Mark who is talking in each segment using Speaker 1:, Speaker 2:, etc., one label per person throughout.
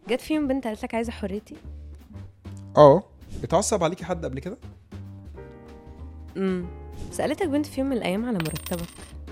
Speaker 1: جت في يوم بنت قالت لك عايزه حريتي
Speaker 2: اه اتعصب عليكي حد قبل كده
Speaker 1: امم سالتك بنت في يوم من الايام على مرتبك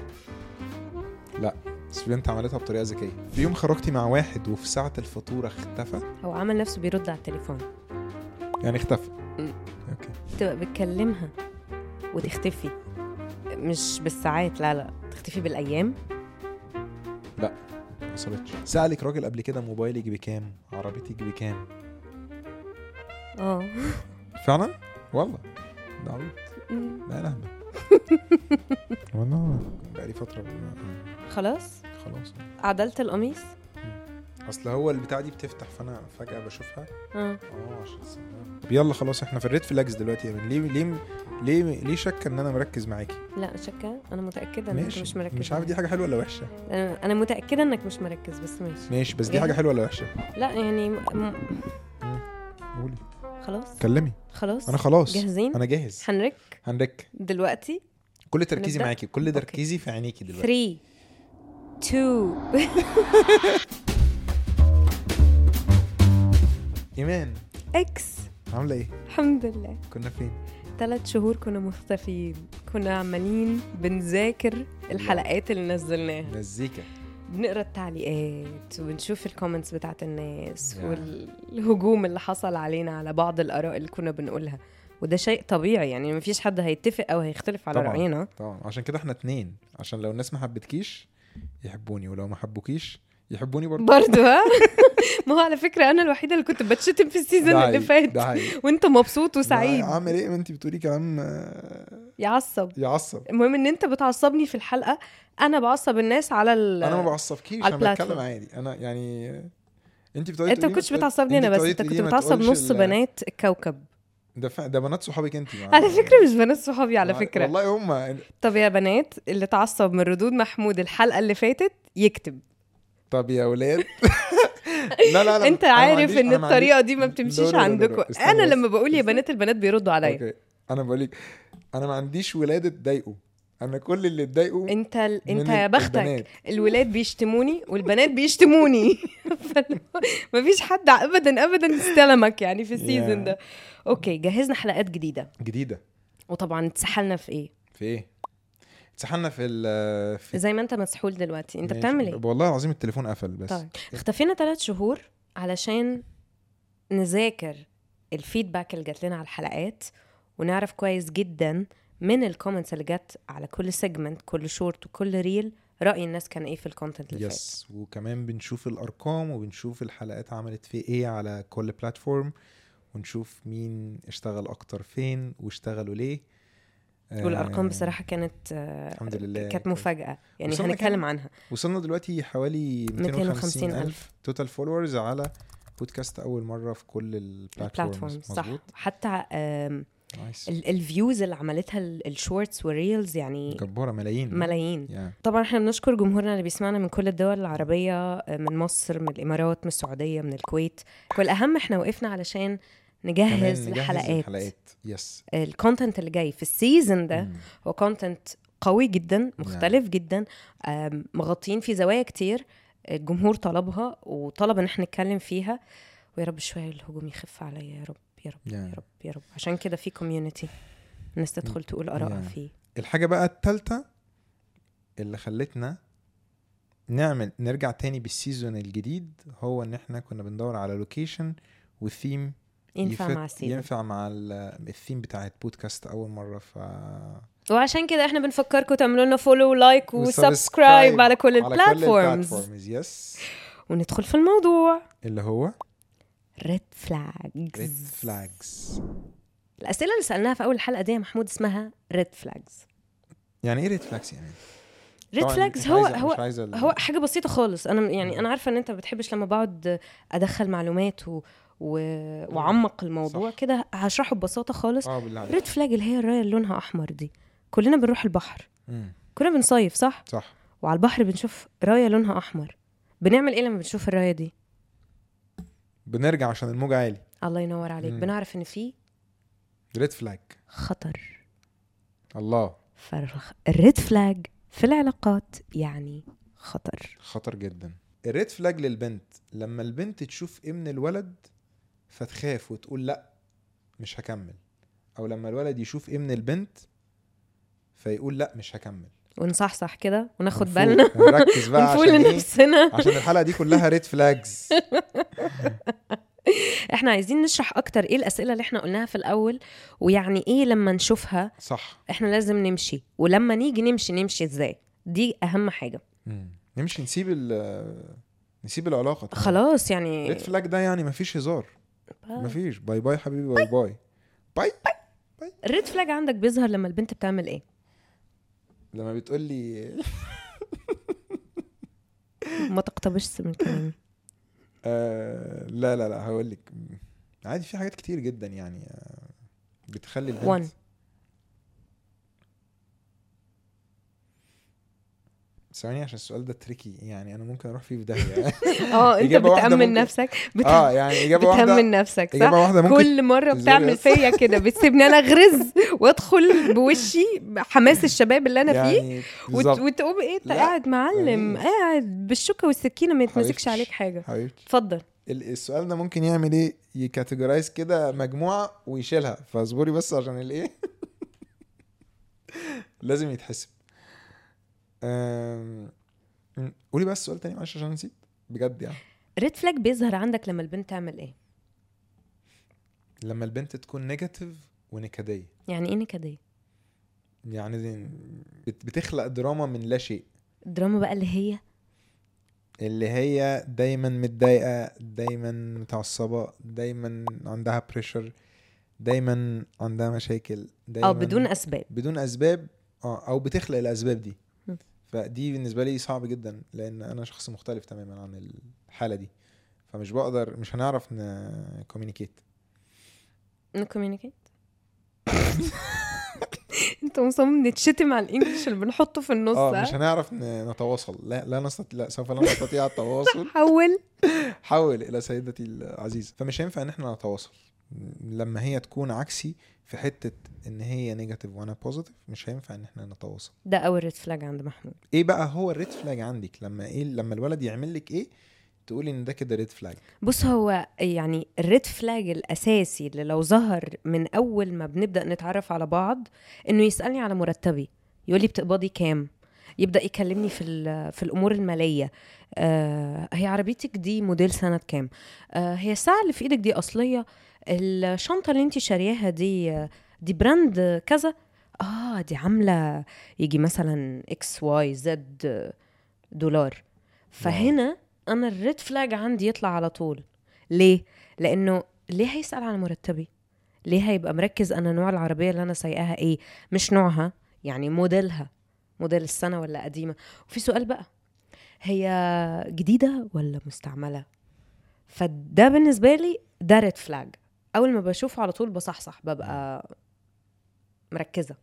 Speaker 2: بس بنت عملتها بطريقه ذكيه في يوم خرجتي مع واحد وفي ساعه الفاتوره اختفى
Speaker 1: هو عمل نفسه بيرد على التليفون
Speaker 2: يعني اختفى
Speaker 1: مم.
Speaker 2: اوكي
Speaker 1: تبقى بتكلمها وتختفي مش بالساعات لا لا تختفي بالايام
Speaker 2: ما حصلتش سالك راجل قبل كده موبايلك بكام عربيتك بكام
Speaker 1: اه
Speaker 2: فعلا والله ده عبيط
Speaker 1: مم.
Speaker 2: لا انا اهبل والله بقالي فتره ما-
Speaker 1: خلاص
Speaker 2: خلاص
Speaker 1: عدلت القميص
Speaker 2: اصل هو البتاع دي بتفتح فانا فجاه بشوفها
Speaker 1: اه
Speaker 2: اه عشان السلام. طب يلا خلاص احنا في الريد فلاجز دلوقتي يا من ليه ليه ليه ليه شك ان انا مركز معاكي
Speaker 1: لا شكا انا متاكده انك
Speaker 2: ماشي
Speaker 1: مش مركز
Speaker 2: مش عارف دي حاجه حلوه ولا وحشه
Speaker 1: انا أنا متاكده انك مش مركز بس ماشي
Speaker 2: ماشي بس دي
Speaker 1: جاهز؟
Speaker 2: حاجه حلوه ولا وحشه
Speaker 1: لا يعني م... م...
Speaker 2: قولي
Speaker 1: خلاص
Speaker 2: كلمي
Speaker 1: خلاص
Speaker 2: انا خلاص
Speaker 1: جاهزين
Speaker 2: انا جاهز
Speaker 1: هنرك
Speaker 2: هنرك
Speaker 1: دلوقتي
Speaker 2: كل تركيزي
Speaker 1: نبدأ؟
Speaker 2: معاكي كل تركيزي في عينيكي دلوقتي
Speaker 1: 3 2
Speaker 2: ايمان
Speaker 1: اكس
Speaker 2: عامله ايه
Speaker 1: الحمد لله
Speaker 2: كنا فين
Speaker 1: ثلاث شهور كنا مختفيين كنا عمالين بنذاكر الحلقات اللي نزلناها
Speaker 2: مزيكا
Speaker 1: بنقرا التعليقات وبنشوف الكومنتس بتاعت الناس
Speaker 2: يا.
Speaker 1: والهجوم اللي حصل علينا على بعض الاراء اللي كنا بنقولها وده شيء طبيعي يعني مفيش حد هيتفق او هيختلف على
Speaker 2: طبعاً.
Speaker 1: راينا
Speaker 2: طبعا عشان كده احنا اتنين عشان لو الناس ما حبتكيش يحبوني ولو ما حبوكيش يحبوني برضه
Speaker 1: برضه ها ما هو على فكره انا الوحيده اللي كنت بتشتم في السيزون
Speaker 2: ده
Speaker 1: اللي
Speaker 2: حقيقي،
Speaker 1: فات
Speaker 2: ده حقيقي
Speaker 1: وانت مبسوط وسعيد
Speaker 2: لا، عامل ايه ما انت بتقولي كلام آه،
Speaker 1: يعصب
Speaker 2: يعصب
Speaker 1: المهم ان انت بتعصبني في الحلقه انا بعصب الناس على ال
Speaker 2: انا ما بعصبكيش
Speaker 1: على
Speaker 2: انا بتكلم
Speaker 1: البلاتفورم.
Speaker 2: عادي انا يعني آه، انت بتقولي
Speaker 1: انت ما كنتش بتعصبني انا بس انت كنت بتعصب نص بنات الكوكب
Speaker 2: ده ف... ده بنات صحابك انت
Speaker 1: على فكره مش بنات صحابي على فكره
Speaker 2: والله هم
Speaker 1: طب يا بنات اللي اتعصب من ردود محمود الحلقه اللي فاتت يكتب
Speaker 2: طب يا ولاد لا لا لا
Speaker 1: انت
Speaker 2: أنا ما
Speaker 1: عارف
Speaker 2: عنديش-
Speaker 1: ان
Speaker 2: أنا ما
Speaker 1: الطريقه
Speaker 2: عنديش-
Speaker 1: دي ما
Speaker 2: لا،
Speaker 1: بتمشيش
Speaker 2: لا، لا، لا، لا،
Speaker 1: عندكم
Speaker 2: استنى
Speaker 1: انا
Speaker 2: بس.
Speaker 1: لما بقول يا
Speaker 2: استنى.
Speaker 1: بنات البنات بيردوا عليا
Speaker 2: اوكي انا بقول لك انا ما عنديش ولاد اتضايقوا انا كل اللي اتضايقوا
Speaker 1: انت ال...
Speaker 2: من
Speaker 1: انت يا بختك
Speaker 2: البنات.
Speaker 1: الولاد بيشتموني والبنات بيشتموني فال- مفيش حد ابدا ابدا استلمك يعني في السيزون
Speaker 2: Yeah.
Speaker 1: ده اوكي جهزنا حلقات جديده
Speaker 2: جديده
Speaker 1: وطبعا اتسحلنا في ايه
Speaker 2: في ايه اتسحلنا في ال في
Speaker 1: زي ما انت مسحول دلوقتي انت
Speaker 2: ماشي.
Speaker 1: بتعمل ايه
Speaker 2: والله العظيم التليفون قفل بس
Speaker 1: طيب اختفينا ثلاث شهور علشان نذاكر الفيدباك اللي جات لنا على الحلقات ونعرف كويس جدا من الكومنتس اللي جت على كل سيجمنت كل شورت وكل ريل راي الناس كان ايه في الكونتنت اللي فات
Speaker 2: يس وكمان بنشوف الارقام وبنشوف الحلقات عملت في ايه على كل بلاتفورم ونشوف مين اشتغل اكتر فين واشتغلوا ليه
Speaker 1: والارقام
Speaker 2: آه،
Speaker 1: بصراحه كانت آه،
Speaker 2: الحمد لله
Speaker 1: كانت مفاجاه يعني
Speaker 2: وصلنا
Speaker 1: هنتكلم
Speaker 2: كام؟
Speaker 1: عنها
Speaker 2: وصلنا دلوقتي حوالي 250
Speaker 1: 250
Speaker 2: الف
Speaker 1: ألف.
Speaker 2: توتال فولورز على بودكاست اول مره في كل
Speaker 1: البلاتفورم
Speaker 2: البلاتفورمز
Speaker 1: صح
Speaker 2: مظبوط
Speaker 1: حتى آم،
Speaker 2: نايس
Speaker 1: ال- الفيوز اللي عملتها ال- الشورتس والريلز يعني
Speaker 2: جباره ملايين
Speaker 1: ملايين
Speaker 2: يا
Speaker 1: طبعا احنا بنشكر جمهورنا اللي بيسمعنا من كل الدول العربية من مصر من الإمارات من السعودية من الكويت والأهم احنا وقفنا علشان نجهز
Speaker 2: كمان نجهز
Speaker 1: الحلقات
Speaker 2: الحلقات يس
Speaker 1: الكونتنت اللي جاي في السيزون ده
Speaker 2: مم.
Speaker 1: هو كونتنت قوي جدا مختلف جدا آم، مغطين في زوايا كتير الجمهور طلبها وطلب ان احنا نتكلم فيها ويا رب شوية الهجوم يخف عليا يا رب يا رب
Speaker 2: يا.
Speaker 1: يا رب يا رب عشان كده في كوميونتي الناس تدخل تقول آرائها
Speaker 2: يا.
Speaker 1: فيه
Speaker 2: الحاجة بقى التالتة اللي خلتنا نعمل نرجع تاني بالسيزون الجديد هو ان احنا كنا بندور على لوكيشن وثيم
Speaker 1: ينفع مع السيزون
Speaker 2: ينفع مع ال- الثيم بتاعت بودكاست اول مرة ف
Speaker 1: وعشان كده احنا بنفكركم تعملوا لنا فولو ولايك
Speaker 2: وسبسكرايب
Speaker 1: وسبسكرايب على كل
Speaker 2: على
Speaker 1: البلاتفورمز
Speaker 2: البلاتفورمز يس
Speaker 1: وندخل في الموضوع
Speaker 2: اللي هو
Speaker 1: ريد فلاجز
Speaker 2: ريد فلاجز
Speaker 1: الاسئله اللي سالناها في اول الحلقه دي يا محمود اسمها ريد فلاجز
Speaker 2: يعني ايه ريد فلاجز يعني؟
Speaker 1: ريد
Speaker 2: طبعاً
Speaker 1: فلاجز
Speaker 2: مش
Speaker 1: هو
Speaker 2: عايزة-
Speaker 1: هو
Speaker 2: مش عايزة ال-
Speaker 1: هو حاجه بسيطه خالص انا يعني
Speaker 2: مم.
Speaker 1: انا عارفه ان انت ما بتحبش لما بقعد ادخل معلومات و... و... واعمق الموضوع
Speaker 2: صح.
Speaker 1: كده هشرحه ببساطه خالص
Speaker 2: اه بالله عليك
Speaker 1: ريد فلاج اللي هي الرايه اللي لونها احمر دي كلنا بنروح البحر
Speaker 2: مم.
Speaker 1: كلنا بنصيف صح
Speaker 2: صح
Speaker 1: وعلى البحر بنشوف رايه لونها احمر بنعمل ايه لما بنشوف الرايه دي
Speaker 2: بنرجع عشان الموج عالي
Speaker 1: الله ينور عليك
Speaker 2: مم.
Speaker 1: بنعرف ان في
Speaker 2: ريد فلاج
Speaker 1: خطر
Speaker 2: الله
Speaker 1: فالريد فلاج في العلاقات يعني خطر
Speaker 2: خطر جدا الريد فلاج للبنت لما البنت تشوف ايه من الولد فتخاف وتقول لا مش هكمل او لما الولد يشوف ايه من البنت فيقول لا مش هكمل
Speaker 1: ونصحصح كده وناخد
Speaker 2: ونفوق
Speaker 1: بالنا
Speaker 2: ونركز بقى
Speaker 1: ونفول
Speaker 2: عشان ايه
Speaker 1: لنفسنا
Speaker 2: عشان الحلقه دي كلها ريد فلاجز
Speaker 1: احنا عايزين نشرح اكتر ايه الاسئله اللي احنا قلناها في الاول ويعني ايه لما نشوفها
Speaker 2: صح
Speaker 1: احنا لازم نمشي ولما نيجي نمشي نمشي ازاي دي اهم حاجه
Speaker 2: مم. نمشي نسيب ال نسيب العلاقه طبعاً.
Speaker 1: خلاص يعني
Speaker 2: ريد فلاج ده يعني مفيش هزار مفيش باي باي حبيبي باي باي باي
Speaker 1: الريد فلاج عندك بيظهر لما البنت بتعمل ايه
Speaker 2: لما بتقول لي
Speaker 1: ما تقتبسش من كلامي
Speaker 2: آه لا لا لا هقول لك عادي في حاجات كتير جدا يعني آه بتخلي البنت
Speaker 1: One.
Speaker 2: ثواني عشان السؤال ده تريكي يعني انا ممكن اروح فيه في داهيه
Speaker 1: اه انت
Speaker 2: إجابة واحدة
Speaker 1: بتأمن
Speaker 2: ممكن-
Speaker 1: نفسك بت...
Speaker 2: اه يعني اجابه واحده
Speaker 1: بتأمن نفسك صح
Speaker 2: اجابه واحده ممكن
Speaker 1: كل مرة
Speaker 2: إزاي
Speaker 1: بتعمل
Speaker 2: بس؟
Speaker 1: فيا كده بتسيبني انا اغرز وادخل بوشي حماس الشباب اللي انا فيه
Speaker 2: يعني
Speaker 1: وت...
Speaker 2: بالظبط
Speaker 1: وتقوم ايه انت
Speaker 2: لا،
Speaker 1: قاعد معلم
Speaker 2: يعني-
Speaker 1: قاعد بالشوكة والسكينة ما يتمسكش
Speaker 2: حبيبتي.
Speaker 1: عليك حاجة
Speaker 2: حبيبتي
Speaker 1: اتفضل
Speaker 2: ال- السؤال ده ممكن يعمل ايه يكاتيجورايز كده مجموعه ويشيلها فاصبري بس عشان الايه لازم يتحسب أم... م- قولي بس السؤال تاني معلش عشان نسيت بجد يعني
Speaker 1: ريد فلاج بيظهر عندك لما البنت تعمل ايه
Speaker 2: لما البنت تكون نيجاتيف ونكديه
Speaker 1: يعني ايه نكدية
Speaker 2: يعني دي بت- بتخلق دراما من لا شيء
Speaker 1: الدراما بقى اللي هي
Speaker 2: اللي هي دايما متضايقه دايما متعصبه دايما عندها بريشر دايما عندها مشاكل دايما
Speaker 1: اه بدون اسباب
Speaker 2: بدون اسباب اه او بتخلق الاسباب دي
Speaker 1: م.
Speaker 2: فدي بالنسبه لي صعب جدا لان انا شخص مختلف تماما عن الحاله دي فمش بقدر مش هنعرف نكومينيكيت
Speaker 1: نكوميونيكيت انت مصمم نتشتم على الانجليش اللي بنحطه في النص
Speaker 2: اه
Speaker 1: ها؟
Speaker 2: مش هنعرف ن- نتواصل لا لا نستطيع لا سوف لا نستطيع التواصل
Speaker 1: حول
Speaker 2: حول الى سيدتي العزيزه فمش هينفع ان احنا نتواصل لما هي تكون عكسي في حته ان هي نيجاتيف وانا بوزيتيف مش هينفع ان احنا نتواصل
Speaker 1: ده اول ريد فلاج عند محمود
Speaker 2: ايه بقى هو الريد فلاج عندك لما ايه لما الولد يعمل لك ايه تقولي ان ده كده ريد فلاج
Speaker 1: بص هو يعني الريد فلاج الاساسي اللي لو ظهر من اول ما بنبدا نتعرف على بعض انه يسالني على مرتبي يقول لي بتقبضي كام يبدا يكلمني في ال- في الامور الماليه آه هي عربيتك دي موديل سنه كام آه هي الساعه اللي في ايدك دي اصليه الشنطه اللي انت شارياها دي آه، دي براند كذا اه دي عامله يجي مثلا اكس واي زد دولار فهنا انا الريد فلاج عندي يطلع على طول ليه لانه ليه هيسال على مرتبي ليه هيبقى مركز انا نوع العربيه اللي انا سايقاها ايه مش نوعها يعني موديلها موديل السنه ولا قديمه وفي سؤال بقى هي جديده ولا مستعمله فده بالنسبه لي ده ريد فلاج اول ما بشوفه على طول بصحصح ببقى مركزه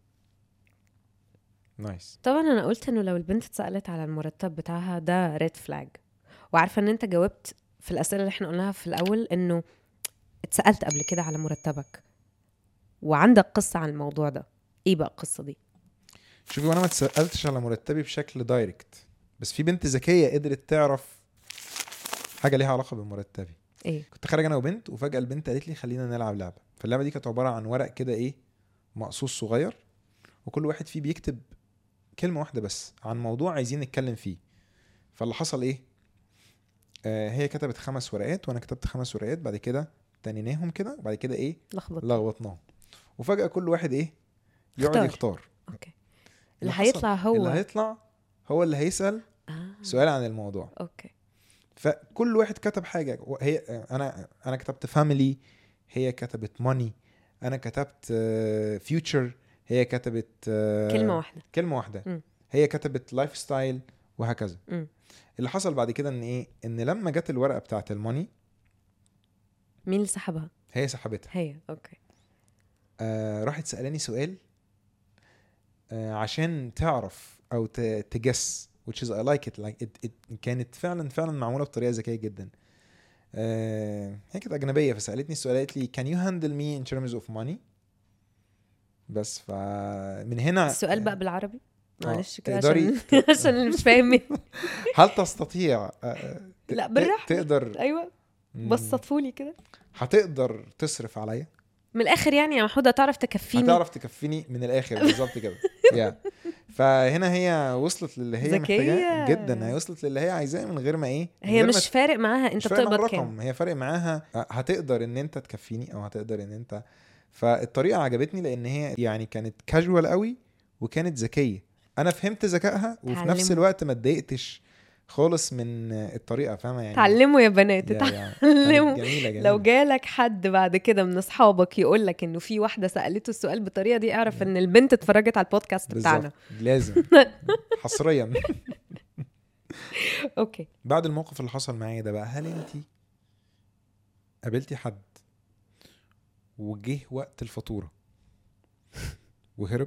Speaker 2: نايس
Speaker 1: طبعا انا قلت انه لو البنت اتسالت على المرتب بتاعها ده ريد فلاج وعارفه ان انت جاوبت في الاسئله اللي احنا قلناها في الاول انه اتسالت قبل كده على مرتبك وعندك قصه عن الموضوع ده ايه بقى القصه دي
Speaker 2: شوفي وانا ما اتسالتش على مرتبي بشكل دايركت بس في بنت ذكيه قدرت تعرف حاجه ليها علاقه بمرتبي
Speaker 1: ايه
Speaker 2: كنت خارج انا وبنت وفجاه البنت قالت لي خلينا نلعب لعبه فاللعبه دي كانت عباره عن ورق كده ايه مقصوص صغير وكل واحد فيه بيكتب كلمه واحده بس عن موضوع عايزين نتكلم فيه فاللي حصل ايه آه هي كتبت خمس ورقات وانا كتبت خمس ورقات بعد كده تنيناهم كده وبعد كده ايه
Speaker 1: لخبط
Speaker 2: لخبطناهم وفجاه كل واحد ايه يقعد
Speaker 1: اختار.
Speaker 2: يختار
Speaker 1: اوكي اللي
Speaker 2: حصل-
Speaker 1: هيطلع هو
Speaker 2: اللي هيطلع هو اللي هيسال
Speaker 1: آه.
Speaker 2: سؤال عن الموضوع
Speaker 1: اوكي
Speaker 2: فكل واحد كتب حاجه هي انا انا كتبت فاميلي هي كتبت ماني انا كتبت فيوتشر هي كتبت آه،
Speaker 1: كلمه واحده
Speaker 2: كلمه واحده
Speaker 1: مم.
Speaker 2: هي كتبت لايف ستايل وهكذا
Speaker 1: مم.
Speaker 2: اللي حصل بعد كده ان ايه ان لما جت الورقه بتاعت الماني
Speaker 1: مين اللي سحبها
Speaker 2: هي سحبتها
Speaker 1: هي اوكي
Speaker 2: آه راحت سالاني سؤال آه عشان تعرف او ت- تجس which is I like it like it, it كانت فعلا فعلا معموله بطريقه ذكيه جدا آه هي كانت اجنبيه فسالتني السؤال قالت لي can you handle me in terms of money بس فمن هنا
Speaker 1: السؤال بقى بالعربي معلش كده
Speaker 2: تقدري
Speaker 1: عشان عشان اللي مش فاهم
Speaker 2: هل تستطيع آه، آه، ت-
Speaker 1: لا
Speaker 2: ت-
Speaker 1: بالراحه
Speaker 2: تقدر
Speaker 1: ايوه
Speaker 2: مم.
Speaker 1: بسطفولي كده
Speaker 2: هتقدر تصرف عليا
Speaker 1: من الاخر يعني يا محمود هتعرف تكفيني
Speaker 2: هتعرف تكفيني من الاخر بالظبط كده يا فهنا هي وصلت للي هي محتاجاه
Speaker 1: ذكية.
Speaker 2: جدا هي وصلت للي هي عايزاه من غير ما ايه من
Speaker 1: هي
Speaker 2: غير ما
Speaker 1: مش فارق معاها انت
Speaker 2: مش فارق معاها
Speaker 1: بتقبض كام
Speaker 2: الرقم هي فارق معاها هتقدر ان انت تكفيني او هتقدر ان انت فالطريقه عجبتني لان هي يعني كانت كاجوال قوي وكانت ذكيه انا فهمت ذكائها وفي
Speaker 1: تعلموا.
Speaker 2: نفس الوقت ما اتضايقتش خالص من الطريقه فاهمه يعني
Speaker 1: اتعلموا يا بنات
Speaker 2: يا-
Speaker 1: اتعلموا.
Speaker 2: يا- كانت جميله جميله
Speaker 1: لو جالك حد بعد كده من اصحابك يقول لك انه في واحده سالته السؤال بالطريقه دي اعرف ان البنت اتفرجت على البودكاست بتاعنا
Speaker 2: بالظبط لازم حصريا
Speaker 1: اوكي
Speaker 2: بعد الموقف اللي حصل معايا ده بقى هل انت قابلتي حد وجه وقت الفاتوره وهرب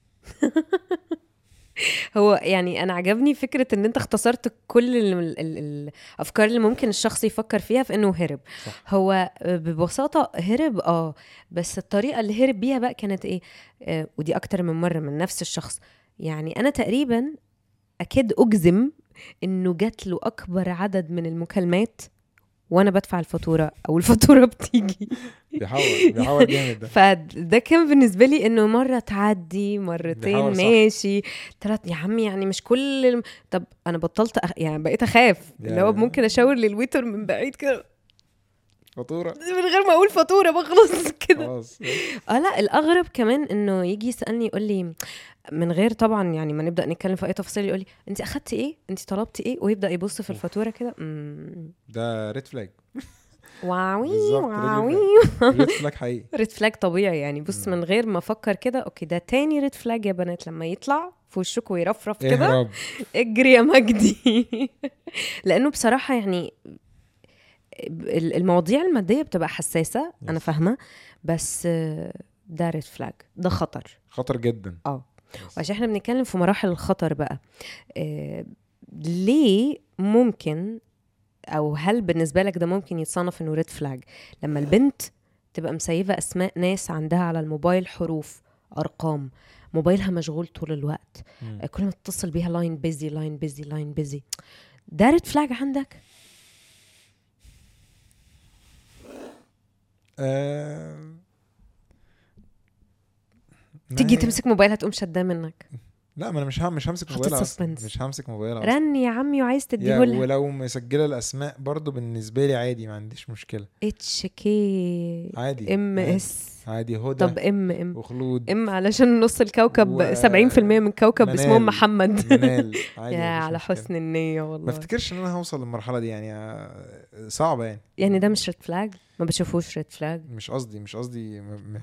Speaker 1: هو يعني انا عجبني فكره ان انت اختصرت كل ال ال ال الافكار اللي ممكن الشخص يفكر فيها في انه هرب
Speaker 2: صح.
Speaker 1: هو ببساطه هرب اه بس الطريقه اللي هرب بيها بقى كانت ايه آه ودي اكتر من مره من نفس الشخص يعني انا تقريبا اكاد اجزم انه جات له اكبر عدد من المكالمات وانا بدفع الفاتوره او الفاتوره بتيجي
Speaker 2: بيحور بيحور جامد ده
Speaker 1: فده كان بالنسبه لي انه مره تعدي مرتين
Speaker 2: بيحاول صح.
Speaker 1: ماشي ثلاث يا عمي يعني مش كل الم... طب انا بطلت أخ... يعني بقيت اخاف اللي هو
Speaker 2: يا-
Speaker 1: ممكن اشاور للويتر من بعيد كده
Speaker 2: فاتوره
Speaker 1: من غير ما اقول فاتوره بخلص كده
Speaker 2: خلاص
Speaker 1: اه لا الاغرب كمان انه يجي يسالني يقول لي من غير طبعا يعني ما نبدا نتكلم في اي تفاصيل يقول لي انت اخدتي ايه انت طلبتي ايه ويبدا يبص في الفاتوره كده "مم،
Speaker 2: ده ريد فلاج
Speaker 1: واوي
Speaker 2: بالظبط، ريد
Speaker 1: واوي
Speaker 2: ريد فلاج حقيقي
Speaker 1: ريد فلاج طبيعي يعني بص
Speaker 2: مم.
Speaker 1: من غير ما افكر كده اوكي ده تاني ريد فلاج يا بنات لما يطلع في وشك ويرفرف كده
Speaker 2: اهرب
Speaker 1: اجري يا مجدي لانه بصراحه يعني ال- المواضيع الماديه بتبقى حساسه انا
Speaker 2: Yes.
Speaker 1: فاهمه بس آه، ده ريد فلاج ده خطر
Speaker 2: خطر جدا
Speaker 1: اه وعشان احنا بنتكلم في مراحل الخطر بقى آه ليه ممكن او هل بالنسبه لك ده ممكن يتصنف انه ريد فلاج لما البنت تبقى مسيفه اسماء ناس عندها على الموبايل حروف ارقام موبايلها مشغول طول الوقت
Speaker 2: مم.
Speaker 1: آه، كل ما تتصل بيها لاين بيزي لاين بيزي لاين بيزي ده ريد فلاج عندك
Speaker 2: آه، ما
Speaker 1: تيجي
Speaker 2: هي-
Speaker 1: تمسك موبايلها تقوم شداه منك
Speaker 2: لا ما انا مش هم مش همسك
Speaker 1: حاطط
Speaker 2: موبايلها أصلاً.
Speaker 1: suspense.
Speaker 2: مش همسك موبايلها أصلاً.
Speaker 1: رن يا عمي وعايز
Speaker 2: يا
Speaker 1: تديهولها
Speaker 2: ولو مسجله الاسماء برضو بالنسبه لي عادي ما عنديش مشكله
Speaker 1: اتش كي
Speaker 2: عادي
Speaker 1: ام
Speaker 2: عادي.
Speaker 1: اس
Speaker 2: عادي هدى
Speaker 1: طب ام ام
Speaker 2: وخلود
Speaker 1: ام علشان نص الكوكب
Speaker 2: و-
Speaker 1: 70% من كوكب
Speaker 2: منال.
Speaker 1: اسمهم محمد
Speaker 2: منال عادي
Speaker 1: يا
Speaker 2: مفيش
Speaker 1: على
Speaker 2: مشكلة.
Speaker 1: حسن النية
Speaker 2: ما
Speaker 1: والله
Speaker 2: افتكرش ان انا هوصل للمرحله دي يعني آه، صعبه يعني
Speaker 1: يعني ده مش ريد فلاج ما بشوفوش ريد فلاج
Speaker 2: مش قصدي مش قصدي م... م...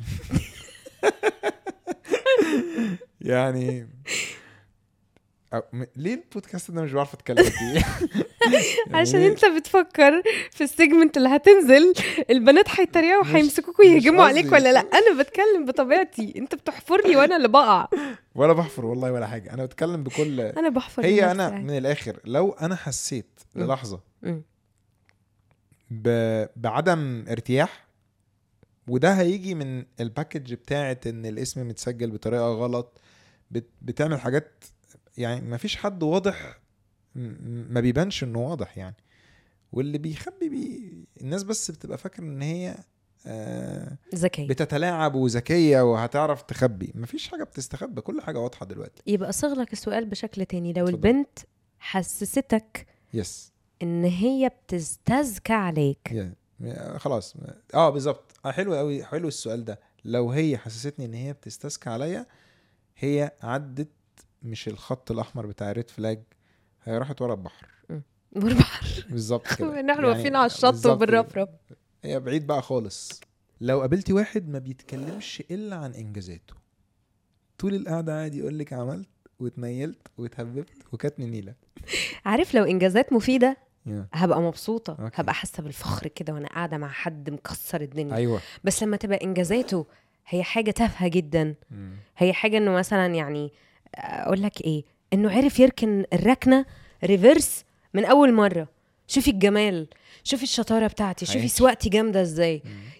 Speaker 2: يعني أو... م... ليه البودكاست ده مش بعرف اتكلم فيه
Speaker 1: عشان
Speaker 2: ليه؟
Speaker 1: انت بتفكر في السيجمنت اللي هتنزل البنات هيتريقوا
Speaker 2: مش-
Speaker 1: وهيمسكوك ويهجموا
Speaker 2: مش
Speaker 1: عليك
Speaker 2: قصدي.
Speaker 1: ولا لا انا بتكلم بطبيعتي انت بتحفر لي وانا اللي بقع
Speaker 2: ولا بحفر والله ولا حاجه انا بتكلم بكل
Speaker 1: انا بحفر
Speaker 2: هي
Speaker 1: لنفسي
Speaker 2: انا
Speaker 1: عادي.
Speaker 2: من الاخر لو انا حسيت
Speaker 1: مم.
Speaker 2: للحظه
Speaker 1: مم.
Speaker 2: ب... بعدم ارتياح وده هيجي من الباكج بتاعت ان الاسم متسجل بطريقه غلط بت... بتعمل حاجات يعني ما فيش حد واضح م- م- ما بيبانش انه واضح يعني واللي بيخبي بي... الناس بس بتبقى فاكره ان هي آه
Speaker 1: ذكي
Speaker 2: بتتلاعب وذكيه وهتعرف تخبي مفيش حاجه بتستخبى كل حاجه واضحه دلوقتي
Speaker 1: يبقى صيغ لك السؤال بشكل تاني لو
Speaker 2: اتفضل.
Speaker 1: البنت حسستك
Speaker 2: يس
Speaker 1: ان هي بتستذكى عليك
Speaker 2: يا م- خلاص اه بالظبط آه حلو قوي حلو السؤال ده لو هي حسستني ان هي بتستذكى عليا هي عدت مش الخط الاحمر بتاع ريد فلاج هي راحت ورا البحر
Speaker 1: والبحر
Speaker 2: بالظبط كده
Speaker 1: نحن واقفين على الشط
Speaker 2: بالظبط
Speaker 1: وبنرفرف
Speaker 2: هي بعيد بقى خالص لو قابلتي واحد ما بيتكلمش الا عن انجازاته طول القعده عادي يقول لك عملت واتنيلت واتهببت وكانت نيله
Speaker 1: عارف لو انجازات مفيده
Speaker 2: يا.
Speaker 1: هبقى مبسوطه
Speaker 2: أوكي.
Speaker 1: هبقى حاسه بالفخر كده وانا قاعده مع حد مكسر الدنيا
Speaker 2: ايوه
Speaker 1: بس لما تبقى انجازاته هي حاجه تافهه جدا
Speaker 2: مم.
Speaker 1: هي حاجه انه مثلا يعني اقول لك ايه انه عرف يركن الركنه ريفرس من اول مره شوفي الجمال شوفي الشطاره بتاعتي شوفي
Speaker 2: عايش.
Speaker 1: سواقتي جامده ازاي
Speaker 2: مم.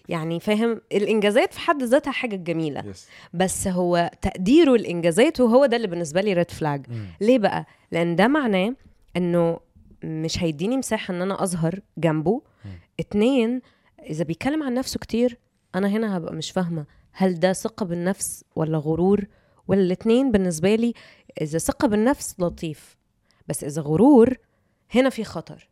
Speaker 1: يعني فاهم الانجازات في حد ذاتها حاجه جميله
Speaker 2: يس
Speaker 1: بس هو تقديره الانجازات وهو ده اللي بالنسبه لي ريد فلاج ليه بقى لان ده معناه انه مش هيديني مساحه ان انا اظهر جنبه
Speaker 2: مم.
Speaker 1: اتنين اذا بيتكلم عن نفسه كتير انا هنا هبقى مش فاهمه هل ده ثقه بالنفس ولا غرور ولا الاتنين بالنسبه لي اذا ثقه بالنفس لطيف بس اذا غرور هنا في خطر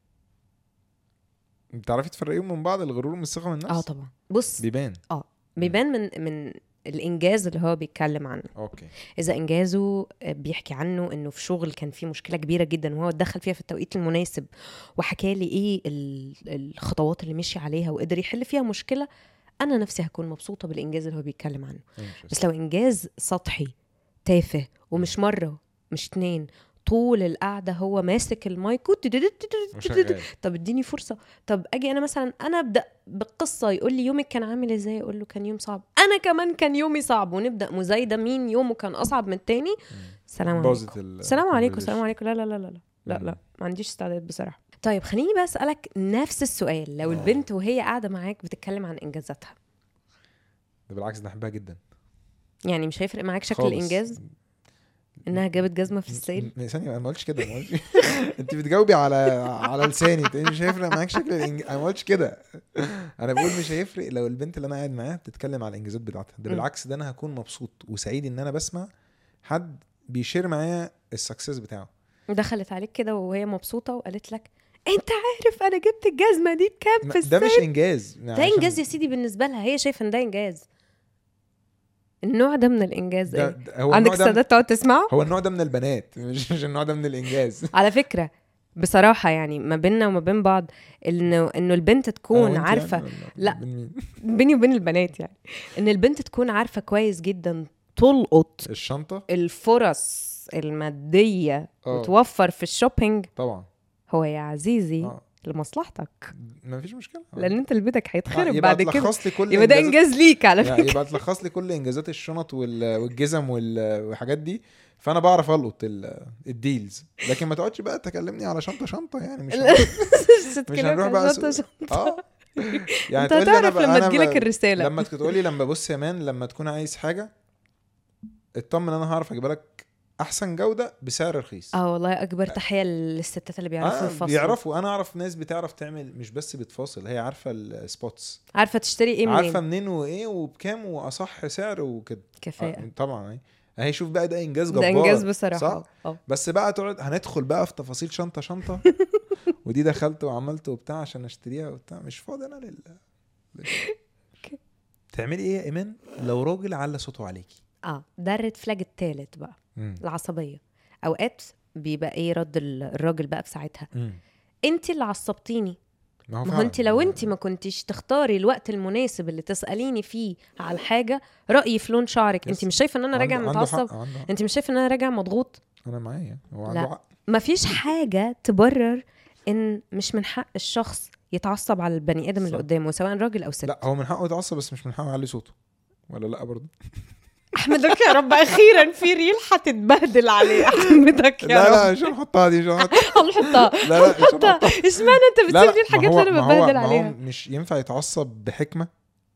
Speaker 2: بتعرفي تفرقيهم من بعض الغرور من الثقه من النفس
Speaker 1: اه طبعا بص
Speaker 2: بيبان
Speaker 1: بيبان من من الانجاز اللي هو بيتكلم عنه
Speaker 2: اوكي
Speaker 1: اذا انجازه بيحكي عنه انه في شغل كان فيه مشكله كبيره جدا وهو اتدخل فيها في التوقيت المناسب وحكى لي ايه ال- الخطوات اللي مشي عليها وقدر يحل فيها مشكله انا نفسي هكون مبسوطه بالانجاز اللي هو بيتكلم عنه بس لو انجاز سطحي تافه ومش مره مش اتنين طول القعده هو ماسك المايك
Speaker 2: وشغال
Speaker 1: طب اديني فرصه طب اجي انا مثلا انا ابدا بالقصه يقول لي يومك كان عامل ازاي اقول له كان يوم صعب انا كمان كان يومي صعب ونبدا مزايده مين يومه كان اصعب من التاني السلام عليكم
Speaker 2: باظت ال-
Speaker 1: السلام عليكم
Speaker 2: conversation.
Speaker 1: السلام عليكم لا لا لا لا لا لا,
Speaker 2: مم.
Speaker 1: لا. ما عنديش استعداد بصراحه طيب خليني بقى اسالك نفس السؤال لو البنت وهي قاعده معاك بتتكلم عن انجازاتها
Speaker 2: ده بالعكس ده احبها جدا
Speaker 1: يعني مش هيفرق معاك شكل
Speaker 2: خالص.
Speaker 1: الانجاز انها جابت جزمه في السيل
Speaker 2: م- ثانية انا ما قلتش كده ما قلتش انت بتجاوبي على على لساني انت مش هيفرق معاك شكل الإنج... انا ما قلتش كده انا بقول مش هيفرق لو البنت اللي انا قاعد معاها بتتكلم على الانجازات بتاعتها ده
Speaker 1: م.
Speaker 2: بالعكس ده انا هكون مبسوط وسعيد ان انا بسمع حد بيشير معايا السكسس بتاعه
Speaker 1: دخلت عليك كده وهي مبسوطه وقالت لك انت عارف انا جبت الجزمه دي بكام في
Speaker 2: ما- ده
Speaker 1: السيل
Speaker 2: مش انجاز
Speaker 1: ده انجاز يا سيدي بالنسبه لها هي شايفه ان ده انجاز النوع ده من الانجاز
Speaker 2: ده,
Speaker 1: ايه
Speaker 2: ده هو
Speaker 1: عندك
Speaker 2: النوع ده
Speaker 1: استعداد تقعد تسمعه
Speaker 2: هو النوع ده من البنات مش مش النوع ده من الانجاز
Speaker 1: على فكره بصراحه يعني ما بيننا وما بين بعض انه انه البنت تكون
Speaker 2: أنا وأنت
Speaker 1: عارفه
Speaker 2: يعني ولا
Speaker 1: لا.
Speaker 2: بين مين؟
Speaker 1: بيني وبين البنات يعني ان البنت تكون عارفه كويس جدا تلقط
Speaker 2: الشنطه
Speaker 1: الفرص الماديه
Speaker 2: اه
Speaker 1: وتوفر في الشوبينج
Speaker 2: طبعا
Speaker 1: هو يا عزيزي
Speaker 2: اه
Speaker 1: لمصلحتك
Speaker 2: ما فيش مشكله آه.
Speaker 1: لان انت اللي بيتك
Speaker 2: آه،
Speaker 1: هيتخرب
Speaker 2: يبقى
Speaker 1: بعد كده
Speaker 2: تلخص لي كل
Speaker 1: يبقى ده
Speaker 2: إنجازات-
Speaker 1: انجاز ليك على
Speaker 2: يعني
Speaker 1: فكره
Speaker 2: يبقى تلخص لي كل انجازات الشنط وال- والجزم وال- والحاجات دي فانا بعرف القط ال- الديلز لكن ما تقعدش بقى تكلمني على شنطه شنطه يعني مش
Speaker 1: مش
Speaker 2: مش هنروح بقى
Speaker 1: شنطة
Speaker 2: سوق.
Speaker 1: شنطة.
Speaker 2: اه يعني
Speaker 1: انت
Speaker 2: تقول لي انا
Speaker 1: هتعرف
Speaker 2: بقى
Speaker 1: لما
Speaker 2: أنا
Speaker 1: تجيلك
Speaker 2: بقى-
Speaker 1: الرساله
Speaker 2: لما تقولي لما بص يا مان لما تكون عايز حاجه اطمن انا هعرف اجيب لك احسن جوده بسعر رخيص
Speaker 1: اه والله اكبر تحيه للستات اللي بيعرفوا
Speaker 2: آه
Speaker 1: يفصلوا
Speaker 2: بيعرفوا انا اعرف ناس بتعرف تعمل مش بس بتفاصل هي عارفه السبوتس
Speaker 1: عارفه تشتري ايه
Speaker 2: عارفه
Speaker 1: منين
Speaker 2: منين وايه وبكام واصح سعر وكده
Speaker 1: كفايه
Speaker 2: آه، طبعا اهي اهي شوف بقى ده انجاز
Speaker 1: ده
Speaker 2: جبار
Speaker 1: انجاز بصراحه
Speaker 2: صح؟
Speaker 1: اه
Speaker 2: بس بقى تقعد هندخل بقى في تفاصيل شنطه شنطه ودي دخلت وعملت وبتاع عشان اشتريها وبتاع مش فاضي انا لل لل-
Speaker 1: أوكي.
Speaker 2: تعملي ايه يا ايمان لو راجل على صوته عليكي
Speaker 1: اه ده الريد فلاج التالت بقى
Speaker 2: مم.
Speaker 1: العصبيه اوقات بيبقى ايه رد ال- الراجل بقى في ساعتها
Speaker 2: مم.
Speaker 1: انت اللي عصبتيني ما هو
Speaker 2: فعلاً.
Speaker 1: انت لو انت ما كنتيش تختاري الوقت المناسب اللي تساليني فيه على حاجه رايي في لون شعرك انت
Speaker 2: يس.
Speaker 1: مش شايفه ان انا راجع
Speaker 2: عنده- عنده حق،
Speaker 1: متعصب
Speaker 2: عنده حق.
Speaker 1: انت مش شايفه ان انا راجع مضغوط
Speaker 2: انا معايا هو
Speaker 1: لا.
Speaker 2: عنده حق
Speaker 1: مفيش حاجه تبرر ان مش من حق الشخص يتعصب على البني ادم اللي
Speaker 2: صح.
Speaker 1: قدامه سواء راجل او ست
Speaker 2: لا هو من حقه يتعصب بس مش من حقه يعلي صوته ولا لا برضه
Speaker 1: احمدك يا رب اخيرا في ريل هتتبهدل عليه احمدك يا
Speaker 2: لا
Speaker 1: رب
Speaker 2: لا مش هنحطها دي مش هنحطها
Speaker 1: هنحطها
Speaker 2: لا لا مش
Speaker 1: حطها
Speaker 2: هنحطها
Speaker 1: اشمعنى انت
Speaker 2: لا
Speaker 1: بتسيب لي
Speaker 2: لا
Speaker 1: الحاجات
Speaker 2: ما هو-
Speaker 1: اللي انا
Speaker 2: ما هو-
Speaker 1: ببهدل
Speaker 2: ما هو
Speaker 1: عليها
Speaker 2: مش ينفع يتعصب بحكمه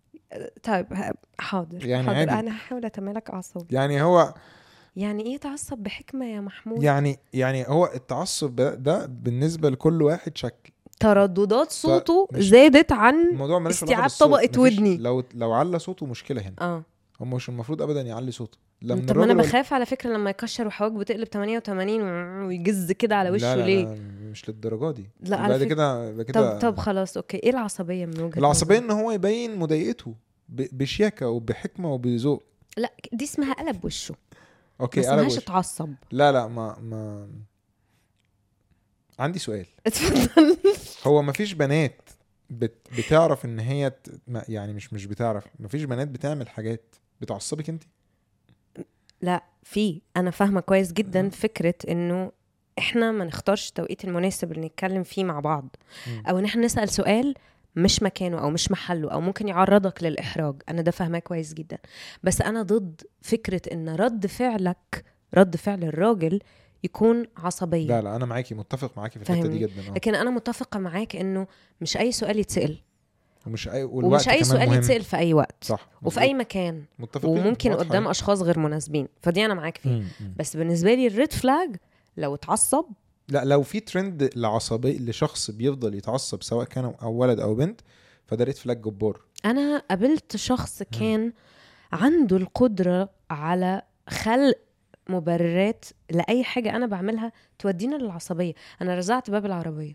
Speaker 1: طيب ه- حاضر
Speaker 2: يعني
Speaker 1: حاضر
Speaker 2: عادي.
Speaker 1: انا هحاول اتمالك اعصابي
Speaker 2: يعني هو
Speaker 1: يعني ايه تعصب بحكمه يا محمود
Speaker 2: يعني يعني هو التعصب ده, ده بالنسبه لكل واحد شكل
Speaker 1: ترددات صوته
Speaker 2: مش-
Speaker 1: زادت عن
Speaker 2: الموضوع مالوش علاقه
Speaker 1: استيعاب
Speaker 2: بالصوت.
Speaker 1: طبقة
Speaker 2: مفيش-
Speaker 1: ودني.
Speaker 2: لو لو على صوته مشكله هنا
Speaker 1: اه
Speaker 2: هو مش المفروض ابدا يعلي صوته لا من
Speaker 1: طب ما انا
Speaker 2: الراجل ولا-
Speaker 1: بخاف على فكره لما يكشر وحواجبه تقلب 88 ويجز كده على وشه
Speaker 2: لا لا
Speaker 1: ليه
Speaker 2: لا مش للدرجه دي
Speaker 1: لا، على
Speaker 2: بعد
Speaker 1: فكرة-
Speaker 2: كده بعد كده
Speaker 1: طب طب خلاص اوكي ايه العصبيه من وجهه
Speaker 2: العصبيه
Speaker 1: نظرك؟
Speaker 2: ان هو يبين مضايقته ب- بشياكه وبحكمه وبذوق
Speaker 1: لا دي اسمها قلب وشه
Speaker 2: اوكي
Speaker 1: بس
Speaker 2: قلب
Speaker 1: ملهاش
Speaker 2: وش.
Speaker 1: اتعصب
Speaker 2: لا لا ما ما عندي سؤال
Speaker 1: اتفضل
Speaker 2: هو مفيش بنات بت... بتعرف ان هي ت... ما يعني مش مش بتعرف مفيش بنات بتعمل حاجات بتعصبك انت
Speaker 1: لا في انا فاهمه كويس جدا
Speaker 2: مم.
Speaker 1: فكره انه احنا ما نختارش التوقيت المناسب اللي نتكلم فيه مع بعض
Speaker 2: مم.
Speaker 1: او ان احنا نسال سؤال مش مكانه او مش محله او ممكن يعرضك للاحراج انا ده فاهماه كويس جدا بس انا ضد فكره ان رد فعلك رد فعل الراجل يكون عصبيه
Speaker 2: لا لا انا معاكي متفق معاكي في الحته دي
Speaker 1: فاهمني؟
Speaker 2: جدا اه
Speaker 1: لكن انا متفقه معاك انه مش اي سؤال يتسال
Speaker 2: ومش اي والوقت
Speaker 1: ومش اي
Speaker 2: كمان
Speaker 1: سؤال
Speaker 2: مهم.
Speaker 1: يتسال في اي وقت
Speaker 2: صح
Speaker 1: وفي اي مكان
Speaker 2: متفقين
Speaker 1: وممكن
Speaker 2: واضحة
Speaker 1: قدام
Speaker 2: يعني.
Speaker 1: اشخاص غير مناسبين فدي انا معاك فيها
Speaker 2: مم، مم.
Speaker 1: بس بالنسبه لي الريد فلاج لو اتعصب
Speaker 2: لا لو في ترند لعصبي لشخص بيفضل يتعصب سواء كان او ولد او بنت فده ريد فلاج جبار
Speaker 1: انا قابلت شخص كان عنده القدره على خلق مبررات لاي حاجه انا بعملها تودينا للعصبيه انا رزعت باب العربيه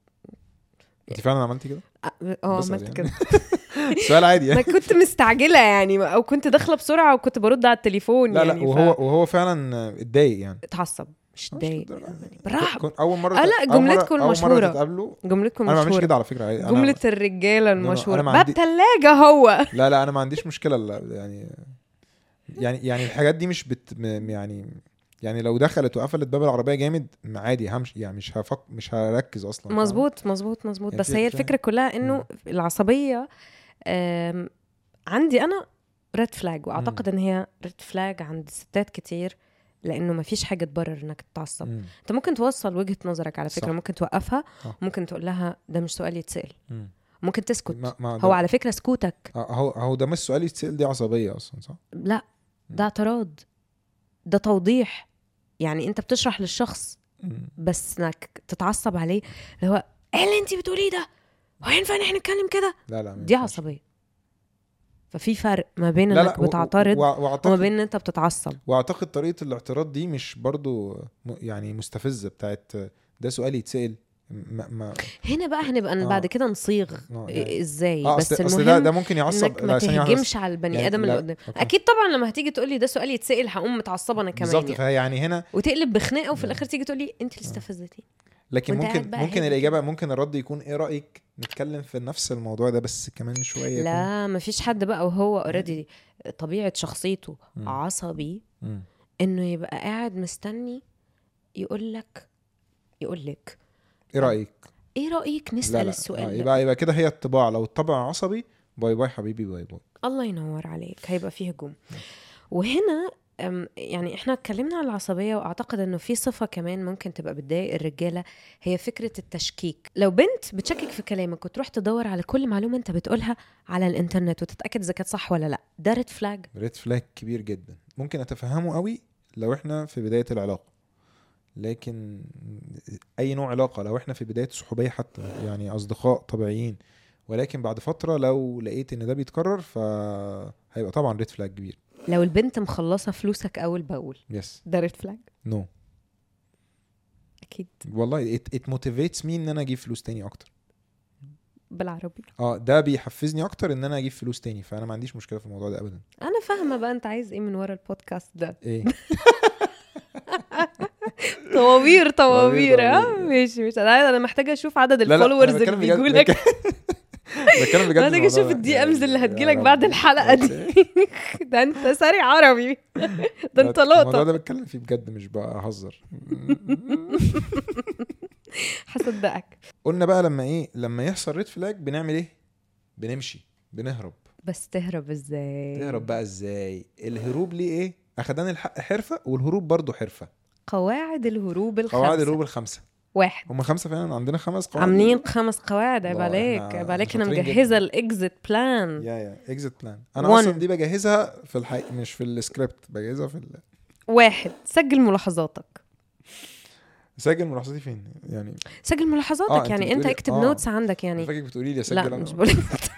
Speaker 2: انت فعلا عملتي كده؟
Speaker 1: اه آه،
Speaker 2: بسأل
Speaker 1: عملت
Speaker 2: يعني.
Speaker 1: كده
Speaker 2: سؤال عادي
Speaker 1: انا
Speaker 2: يعني
Speaker 1: كنت مستعجله يعني او كنت داخله بسرعه وكنت برد على التليفون
Speaker 2: لا لا
Speaker 1: يعني
Speaker 2: وهو وهو فعلا اتضايق يعني
Speaker 1: اتعصب مش
Speaker 2: مش
Speaker 1: اتضايق
Speaker 2: للدرجة يعني.
Speaker 1: بالراحه
Speaker 2: كن- اول مره
Speaker 1: آه، لا،
Speaker 2: أول مرة-
Speaker 1: جملتكم
Speaker 2: اول
Speaker 1: المشهورة.
Speaker 2: مره تتقابلوا
Speaker 1: جملتكم
Speaker 2: انا ما بعملش
Speaker 1: مشهوره
Speaker 2: كده على فكره عادي. أنا-
Speaker 1: جمله الرجاله
Speaker 2: أنا
Speaker 1: المشهوره
Speaker 2: ما
Speaker 1: باب
Speaker 2: عندي-
Speaker 1: تلاجة هو
Speaker 2: لا لا انا ما عنديش مشكله لا يعني يعني يعني الحاجات دي مش بت م- يعني يعني لو دخلت وقفلت باب العربيه جامد م- عادي همشي يعني مش هفك مش هركز اصلا فاهم؟
Speaker 1: مظبوط مظبوط مظبوط
Speaker 2: يعني
Speaker 1: بس
Speaker 2: في-
Speaker 1: هي
Speaker 2: في-
Speaker 1: الفكره كلها انه العصبيه آم، عندي انا ريد فلاج واعتقد ان هي ريد فلاج عند ستات كتير لانه ما فيش حاجه تبرر انك تتعصب
Speaker 2: مم.
Speaker 1: انت ممكن توصل وجهه نظرك على فكره
Speaker 2: صح.
Speaker 1: ممكن توقفها
Speaker 2: صح.
Speaker 1: ممكن تقول لها ده مش سؤال يتسال
Speaker 2: مم.
Speaker 1: ممكن تسكت
Speaker 2: ما ما
Speaker 1: هو
Speaker 2: ده-
Speaker 1: على فكره سكوتك
Speaker 2: آه، هو هو ده مش سؤال يتسال دي عصبيه اصلا صح؟
Speaker 1: لا ده اعتراض ده توضيح يعني انت بتشرح للشخص
Speaker 2: مم.
Speaker 1: بس انك تتعصب عليه اللي هو ايه اللي انت بتقوليه ده هو ينفع ان احنا نتكلم كده
Speaker 2: لا لا ما
Speaker 1: دي
Speaker 2: ينفعش.
Speaker 1: عصبيه ففي فرق ما بين
Speaker 2: لا
Speaker 1: انك
Speaker 2: لا و- و-
Speaker 1: بتعترض
Speaker 2: وع-
Speaker 1: وما
Speaker 2: واعتقد
Speaker 1: بين ان انت بتتعصب
Speaker 2: واعتقد طريقه الاعتراض دي مش برضو م- يعني مستفزه بتاعت ده سؤال يتسال ما ما
Speaker 1: هنا بقى هنبقى
Speaker 2: آه.
Speaker 1: بعد كده نصيغ
Speaker 2: آه،
Speaker 1: إيه-
Speaker 2: يعني-
Speaker 1: ازاي
Speaker 2: اه
Speaker 1: بس
Speaker 2: اصل اصل
Speaker 1: المهم
Speaker 2: ده ده ممكن يعصب
Speaker 1: انك ما
Speaker 2: لا، ثانية واحدة بس.
Speaker 1: تهجمش على البني
Speaker 2: يعني
Speaker 1: ادم
Speaker 2: لا،
Speaker 1: اللي قدام
Speaker 2: أوكي.
Speaker 1: اكيد طبعا لما هتيجي تقول لي ده سؤال يتسال هقوم متعصبه انا كمان
Speaker 2: بالظبط
Speaker 1: يعني.
Speaker 2: فهي يعني هنا
Speaker 1: وتقلب بخناقه وفي
Speaker 2: مم.
Speaker 1: الاخر تيجي تقول لي انت اللي استفزتيني
Speaker 2: لكن
Speaker 1: وانت قاعد
Speaker 2: ممكن
Speaker 1: بقى
Speaker 2: ممكن
Speaker 1: هادي
Speaker 2: الاجابه
Speaker 1: كده.
Speaker 2: ممكن الرد يكون ايه رايك نتكلم في نفس الموضوع ده بس كمان شويه يكون-
Speaker 1: لا ما فيش حد بقى وهو اوريدي طبيعه شخصيته
Speaker 2: مم.
Speaker 1: عصبي
Speaker 2: مم.
Speaker 1: انه يبقى قاعد مستني يقول لك يقول لك
Speaker 2: ايه رايك
Speaker 1: ايه رايك
Speaker 2: لا
Speaker 1: نسال
Speaker 2: لا
Speaker 1: السؤال
Speaker 2: آه
Speaker 1: ده
Speaker 2: يبقى يبقى كده هي الطباع لو الطبع عصبي باي باي حبيبي باي باي
Speaker 1: الله ينور عليك هيبقى فيه هجوم وهنا أم، يعني احنا اتكلمنا عن العصبية واعتقد انه في صفة كمان ممكن تبقى بتضايق الرجالة هي فكرة التشكيك لو بنت بتشكك في كلامك وتروح تدور على كل معلومة انت بتقولها على الانترنت وتتأكد اذا كانت صح ولا لا ده ريد فلاج
Speaker 2: ريد فلاج كبير جدا ممكن اتفهمه قوي لو احنا في بدايه العلاقه لكن اي نوع علاقه لو احنا في بدايه صحوبيه حتى يعني اصدقاء طبيعيين ولكن بعد فتره لو لقيت ان ده بيتكرر فهيبقى طبعا ريد فلاج كبير
Speaker 1: لو البنت مخلصة فلوسك اول باول
Speaker 2: يس
Speaker 1: ده ريد فلاج
Speaker 2: نو
Speaker 1: اكيد
Speaker 2: والله it, it motivates me ان انا اجيب فلوس تاني اكتر
Speaker 1: بالعربي
Speaker 2: اه ده بيحفزني اكتر ان انا اجيب فلوس تاني فانا ما عنديش مشكله في الموضوع ده ابدا
Speaker 1: انا فاهمة بقى انت عايز ايه من ورا البودكاست ده
Speaker 2: ايه
Speaker 1: طوابير طوابير ها
Speaker 2: طوابير.
Speaker 1: ماشي مش انا انا محتاجه اشوف عدد
Speaker 2: لا لا
Speaker 1: الفولورز
Speaker 2: أنا
Speaker 1: اللي
Speaker 2: بتكلم بجد-
Speaker 1: بيجوا لك
Speaker 2: بتكلم بجد
Speaker 1: محتاجه
Speaker 2: الموضوع
Speaker 1: اشوف
Speaker 2: ده.
Speaker 1: الدي امز اللي
Speaker 2: يا
Speaker 1: هتجيلك
Speaker 2: رب.
Speaker 1: بعد الحلقه دي ده انت ساري عربي ده انت
Speaker 2: الموضوع
Speaker 1: لقطه
Speaker 2: ده بتكلم فيه بجد مش بهزر
Speaker 1: هصدقك
Speaker 2: قلنا بقى لما ايه لما يحصل ريد فلاج بنعمل ايه بنمشي بنهرب
Speaker 1: بس تهرب ازاي
Speaker 2: تهرب بقى ازاي الهروب ليه ايه اخدان الحق حرفه والهروب برضو حرفه
Speaker 1: قواعد الهروب الخمسه
Speaker 2: قواعد الهروب الخمسه
Speaker 1: واحد
Speaker 2: هم خمسه فعلا عندنا خمس قواعد
Speaker 1: عاملين خمس قواعد عيب
Speaker 2: الله،
Speaker 1: عليك
Speaker 2: إحنا
Speaker 1: عيب عليك انا
Speaker 2: شاطرين
Speaker 1: مجهزه
Speaker 2: جداً.
Speaker 1: الاكزit بلان
Speaker 2: يا يا اكزيت بلان انا
Speaker 1: One.
Speaker 2: اصلا دي بجهزها في الحقيقه مش في السكريبت بجهزها في ال...
Speaker 1: واحد سجل ملاحظاتك
Speaker 2: سجل ملاحظاتي فين يعني
Speaker 1: سجل
Speaker 2: آه،
Speaker 1: ملاحظاتك
Speaker 2: أنت
Speaker 1: يعني انت
Speaker 2: بتقولي-
Speaker 1: اكتب
Speaker 2: آه.
Speaker 1: نوتس عندك
Speaker 2: يعني
Speaker 1: يعني
Speaker 2: فاكرك بتقولي لي اسجل
Speaker 1: لا
Speaker 2: أنا.
Speaker 1: مش بقول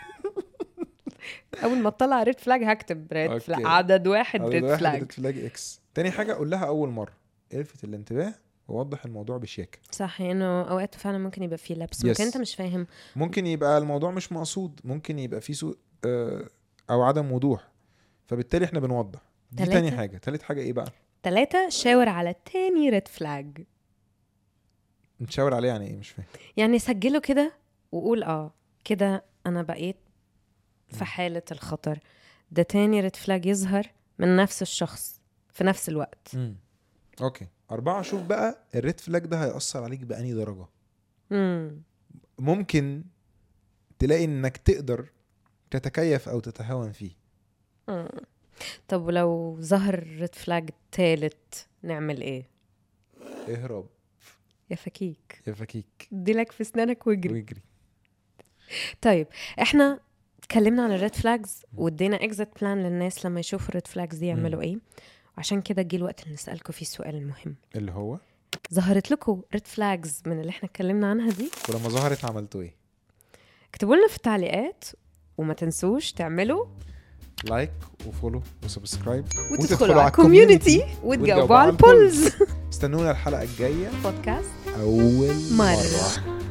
Speaker 1: اول ما اطلع ريد فلاج هكتب ريد
Speaker 2: أوكي.
Speaker 1: فلاج عدد واحد
Speaker 2: عدد
Speaker 1: ريد
Speaker 2: واحد
Speaker 1: فلاج
Speaker 2: ريد فلاج اكس تاني حاجه اقول لها اول مره الفت الانتباه ووضح الموضوع بشياكه
Speaker 1: صح انه اوقات فعلا ممكن يبقى فيه لبس
Speaker 2: Yes.
Speaker 1: ممكن انت مش فاهم
Speaker 2: ممكن يبقى الموضوع مش مقصود ممكن يبقى فيه سوء آه، او عدم وضوح فبالتالي احنا بنوضح دي
Speaker 1: تلاتة.
Speaker 2: تاني حاجه تالت حاجه ايه بقى
Speaker 1: ثلاثة شاور على تاني ريد فلاج
Speaker 2: نشاور عليه يعني ايه مش فاهم
Speaker 1: يعني سجله كده وقول اه كده انا بقيت
Speaker 2: مم.
Speaker 1: في حالة الخطر ده تاني ريد فلاج يظهر من نفس الشخص في نفس الوقت
Speaker 2: اوكي اربعه شوف بقى الريد فلاج ده هيأثر عليك بأني درجه
Speaker 1: مم.
Speaker 2: ممكن تلاقي انك تقدر تتكيف او تتهاون فيه
Speaker 1: مم. طب ولو ظهر ريد فلاج تالت نعمل ايه
Speaker 2: اهرب
Speaker 1: يا فكيك
Speaker 2: يا فكيك
Speaker 1: اديلك في اسنانك واجري
Speaker 2: واجري
Speaker 1: طيب احنا اتكلمنا عن الريد فلاجز وادينا اكزيت بلان للناس لما يشوفوا الريد فلاجز دي يعملوا ايه وعشان كده جه الوقت اللي نسالكم فيه السؤال المهم
Speaker 2: اللي هو
Speaker 1: ظهرت لكم ريد فلاجز من اللي احنا اتكلمنا عنها دي
Speaker 2: ولما ظهرت عملتوا ايه
Speaker 1: اكتبوا لنا في التعليقات وما تنسوش تعملوا
Speaker 2: لايك وفولو وسبسكرايب
Speaker 1: وتدخلوا على الكوميونتي وتجاوبوا على البولز
Speaker 2: استنونا الحلقه الجايه
Speaker 1: بودكاست
Speaker 2: اول
Speaker 1: مرة.
Speaker 2: مره